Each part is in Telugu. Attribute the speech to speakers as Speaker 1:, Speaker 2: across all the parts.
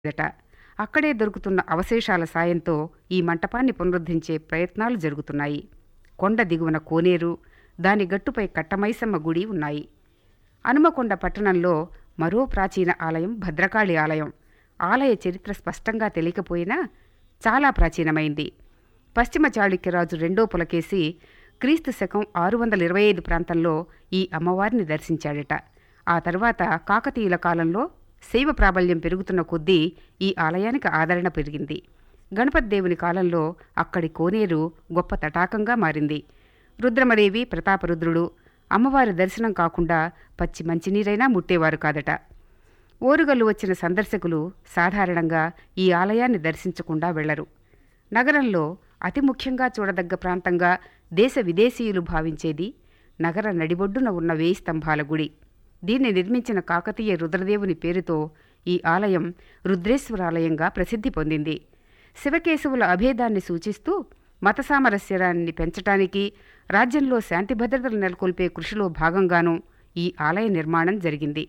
Speaker 1: దట అక్కడే దొరుకుతున్న అవశేషాల సాయంతో ఈ మంటపాన్ని పునరుద్ధరించే ప్రయత్నాలు జరుగుతున్నాయి కొండ దిగువన కోనేరు దాని గట్టుపై కట్టమైసమ్మ గుడి ఉన్నాయి హనుమకొండ పట్టణంలో మరో ప్రాచీన ఆలయం భద్రకాళి ఆలయం ఆలయ చరిత్ర స్పష్టంగా తెలియకపోయినా చాలా ప్రాచీనమైంది పశ్చిమ చాళుక్యరాజు రెండో పులకేసి క్రీస్తు శకం ఆరు వందల ఇరవై ఐదు ప్రాంతంలో ఈ అమ్మవారిని దర్శించాడట ఆ తర్వాత కాకతీయుల కాలంలో శైవ ప్రాబల్యం పెరుగుతున్న కొద్దీ ఈ ఆలయానికి ఆదరణ పెరిగింది గణపతి దేవుని కాలంలో అక్కడి కోనేరు గొప్ప తటాకంగా మారింది రుద్రమదేవి ప్రతాపరుద్రుడు అమ్మవారి దర్శనం కాకుండా పచ్చి మంచినీరైనా ముట్టేవారు కాదట ఓరుగల్లు వచ్చిన సందర్శకులు సాధారణంగా ఈ ఆలయాన్ని దర్శించకుండా వెళ్లరు నగరంలో అతి ముఖ్యంగా చూడదగ్గ ప్రాంతంగా దేశ విదేశీయులు భావించేది నగర నడిబొడ్డున ఉన్న వేయి స్తంభాల గుడి దీన్ని నిర్మించిన కాకతీయ రుద్రదేవుని పేరుతో ఈ ఆలయం రుద్రేశ్వరాలయంగా ప్రసిద్ధి పొందింది శివకేశవుల అభేదాన్ని సూచిస్తూ మత సామరస్యాన్ని పెంచటానికి రాజ్యంలో శాంతి భద్రతలు నెలకొల్పే కృషిలో భాగంగానూ ఈ ఆలయ నిర్మాణం జరిగింది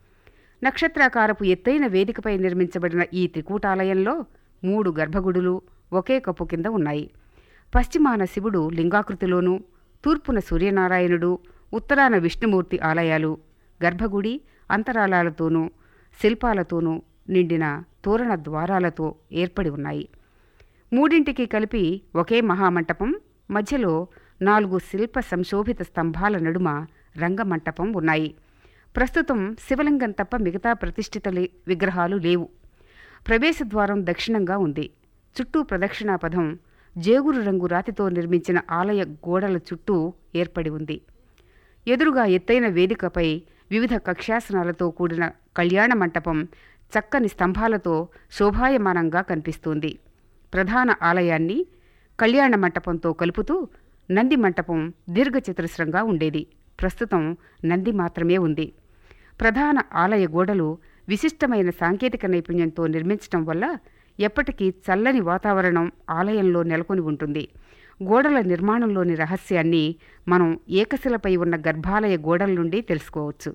Speaker 1: నక్షత్రాకారపు ఎత్తైన వేదికపై నిర్మించబడిన ఈ త్రికూటాలయంలో మూడు గర్భగుడులు ఒకే కప్పు కింద ఉన్నాయి పశ్చిమాన శివుడు లింగాకృతిలోనూ తూర్పున సూర్యనారాయణుడు ఉత్తరాన విష్ణుమూర్తి ఆలయాలు గర్భగుడి అంతరాళాలతోనూ శిల్పాలతోనూ నిండిన తోరణ ద్వారాలతో ఏర్పడి ఉన్నాయి మూడింటికి కలిపి ఒకే మహామంటపం మధ్యలో నాలుగు శిల్ప సంశోభిత స్తంభాల నడుమ రంగమంటపం ఉన్నాయి ప్రస్తుతం శివలింగం తప్ప మిగతా ప్రతిష్ఠిత లే- విగ్రహాలు లేవు ప్రవేశద్వారం దక్షిణంగా ఉంది చుట్టూ ప్రదక్షిణాపథం జేగురు రంగు రాతితో నిర్మించిన ఆలయ గోడల చుట్టూ ఏర్పడి ఉంది ఎదురుగా ఎత్తైన వేదికపై వివిధ కక్షాసనాలతో కూడిన కళ్యాణ మంటపం చక్కని స్తంభాలతో శోభాయమానంగా కనిపిస్తోంది ప్రధాన ఆలయాన్ని కళ్యాణ మంటపంతో కలుపుతూ నంది మంటపం దీర్ఘచతురస్రంగా ఉండేది ప్రస్తుతం నంది మాత్రమే ఉంది ప్రధాన ఆలయ గోడలు విశిష్టమైన సాంకేతిక నైపుణ్యంతో నిర్మించటం వల్ల ఎప్పటికీ చల్లని వాతావరణం ఆలయంలో నెలకొని ఉంటుంది గోడల నిర్మాణంలోని రహస్యాన్ని మనం ఏకశిలపై ఉన్న గర్భాలయ గోడల నుండి తెలుసుకోవచ్చు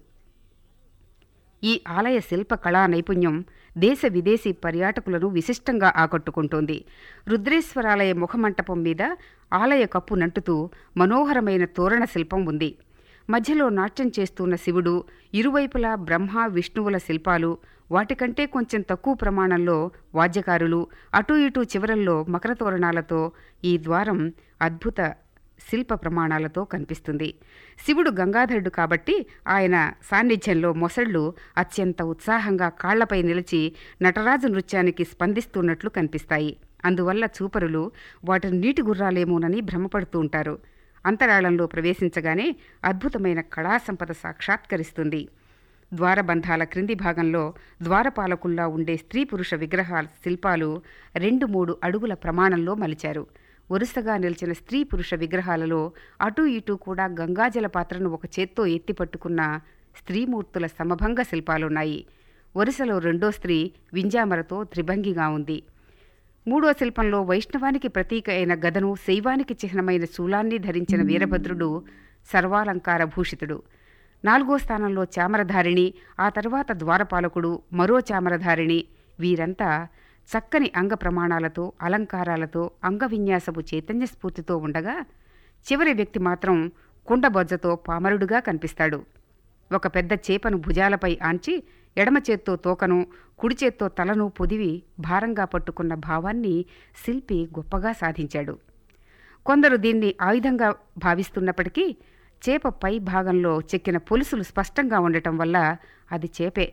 Speaker 1: ఈ ఆలయ శిల్ప కళా నైపుణ్యం దేశ విదేశీ పర్యాటకులను విశిష్టంగా ఆకట్టుకుంటోంది రుద్రేశ్వరాలయ ముఖమంటపం మీద ఆలయ కప్పు నంటుతూ మనోహరమైన తోరణ శిల్పం ఉంది మధ్యలో నాట్యం చేస్తున్న శివుడు ఇరువైపులా బ్రహ్మ విష్ణువుల శిల్పాలు వాటికంటే కొంచెం తక్కువ ప్రమాణంలో వాద్యకారులు అటూ ఇటూ చివరల్లో మకర తోరణాలతో ఈ ద్వారం అద్భుత శిల్ప ప్రమాణాలతో కనిపిస్తుంది శివుడు గంగాధరుడు కాబట్టి ఆయన సాన్నిధ్యంలో మొసళ్ళు అత్యంత ఉత్సాహంగా కాళ్లపై నిలిచి నటరాజు నృత్యానికి స్పందిస్తున్నట్లు కనిపిస్తాయి అందువల్ల చూపరులు వాటిని నీటి గుర్రాలేమోనని భ్రమపడుతూ ఉంటారు అంతరాళంలో ప్రవేశించగానే అద్భుతమైన కళా సంపద సాక్షాత్కరిస్తుంది ద్వారబంధాల క్రింది భాగంలో ద్వారపాలకుల్లా ఉండే స్త్రీ పురుష విగ్రహాల శిల్పాలు రెండు మూడు అడుగుల ప్రమాణంలో మలిచారు వరుసగా నిలిచిన స్త్రీ పురుష విగ్రహాలలో అటూ ఇటూ కూడా గంగాజల పాత్రను ఒక చేత్తో ఎత్తి పట్టుకున్న స్త్రీమూర్తుల సమభంగ శిల్పాలున్నాయి వరుసలో రెండో స్త్రీ వింజామరతో త్రిభంగిగా ఉంది మూడో శిల్పంలో వైష్ణవానికి ప్రతీక అయిన గదను శైవానికి చిహ్నమైన శూలాన్ని ధరించిన వీరభద్రుడు సర్వాలంకార భూషితుడు నాలుగో స్థానంలో చామరధారిణి ఆ తర్వాత ద్వారపాలకుడు మరో చామరధారిణి వీరంతా చక్కని అంగ ప్రమాణాలతో అలంకారాలతో అంగవిన్యాసపు చైతన్య స్ఫూర్తితో ఉండగా చివరి వ్యక్తి మాత్రం కుండబొజ్జతో పామరుడుగా కనిపిస్తాడు ఒక పెద్ద చేపను భుజాలపై ఆంచి ఎడమ చేత్తో తోకను కుడి చేత్తో తలను పొదివి భారంగా పట్టుకున్న భావాన్ని శిల్పి గొప్పగా సాధించాడు కొందరు దీన్ని ఆయుధంగా భావిస్తున్నప్పటికీ చేప పై భాగంలో చెక్కిన పొలుసులు స్పష్టంగా ఉండటం వల్ల అది చేపే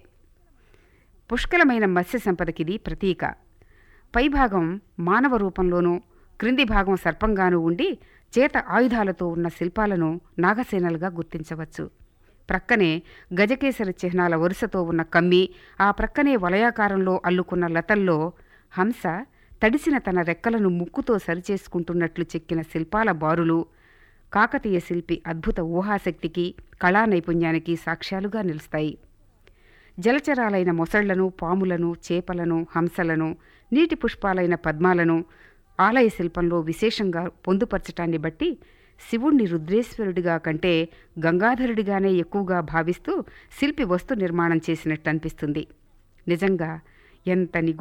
Speaker 1: పుష్కలమైన మత్స్య సంపదకిది ప్రతీక పైభాగం మానవ రూపంలోనూ క్రింది భాగం సర్పంగానూ ఉండి చేత ఆయుధాలతో ఉన్న శిల్పాలను నాగసేనలుగా గుర్తించవచ్చు ప్రక్కనే గజకేసర చిహ్నాల వరుసతో ఉన్న కమ్మి ఆ ప్రక్కనే వలయాకారంలో అల్లుకున్న లతల్లో హంస తడిసిన తన రెక్కలను ముక్కుతో సరిచేసుకుంటున్నట్లు చెక్కిన శిల్పాల బారులు కాకతీయ శిల్పి అద్భుత ఊహాశక్తికి కళా నైపుణ్యానికి సాక్ష్యాలుగా నిలుస్తాయి జలచరాలైన మొసళ్లను పాములను చేపలను హంసలను నీటి పుష్పాలైన పద్మాలను ఆలయ శిల్పంలో విశేషంగా పొందుపరచటాన్ని బట్టి శివుణ్ణి రుద్రేశ్వరుడిగా కంటే గంగాధరుడిగానే ఎక్కువగా భావిస్తూ శిల్పి వస్తు నిర్మాణం చేసినట్టు అనిపిస్తుంది నిజంగా ఎంత నిగూ